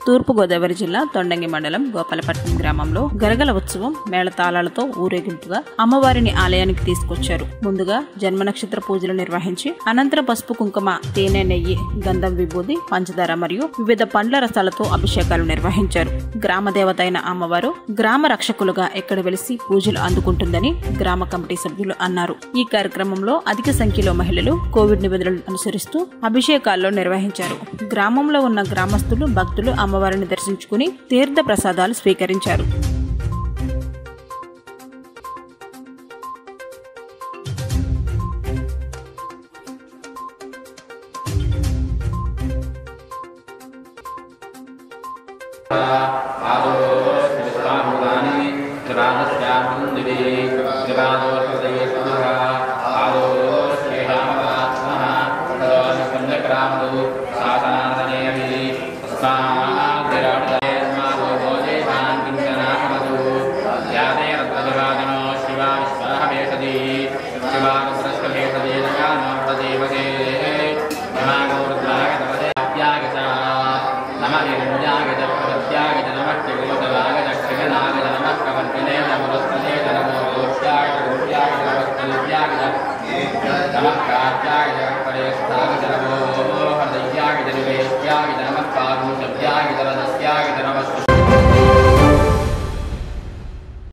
తూర్పుగోదావరి జిల్లా తొండంగి మండలం గోపాలపట్నం గ్రామంలో గరగల ఉత్సవం మేళతాళాలతో ఊరేగింపుగా అమ్మవారిని ఆలయానికి తీసుకొచ్చారు ముందుగా జన్మ నక్షత్ర పూజలు నిర్వహించి అనంతరం పసుపు కుంకుమ తేనె నెయ్యి గంధం విభూది పంచదార మరియు వివిధ పండ్ల రసాలతో అభిషేకాలు నిర్వహించారు గ్రామ దేవత అయిన అమ్మవారు గ్రామ రక్షకులుగా ఎక్కడ వెలిసి పూజలు అందుకుంటుందని గ్రామ కమిటీ సభ్యులు అన్నారు ఈ కార్యక్రమంలో అధిక సంఖ్యలో మహిళలు కోవిడ్ నిబంధనలు అనుసరిస్తూ అభిషేకాల్లో నిర్వహించారు గ్రామంలో ఉన్న గ్రామస్తులు భక్తులు అమ్మవారిని దర్శించుకుని తీర్థ ప్రసాదాలు స్వీకరించారు आदोस्मिस्वाभूतानि जवानस्यामन्दिरे जवादोषदये पुनः आदोश्चेहामदात्मः तदोषपुण्यक्रामदो सासनादनेभिः तस्माद्विराटदयेर्मादो भोजेतान् किञ्चनामदो यादे रत्नजवादनो शिवा विश्वाहवेषदे शिवारुद्रस्वभेषदे जगानोर्वदेवगे नमागोर्द्वागतपदे नमः हिरण्यागज प्रवत्यागज नमः किगोदवागज क्षिगनागज नमः कवर्तिने नमोस्तने नमो गोष्यागज गोष्यागज नमस्तुत्यागज नमः कार्त्यागज परेष्ठागज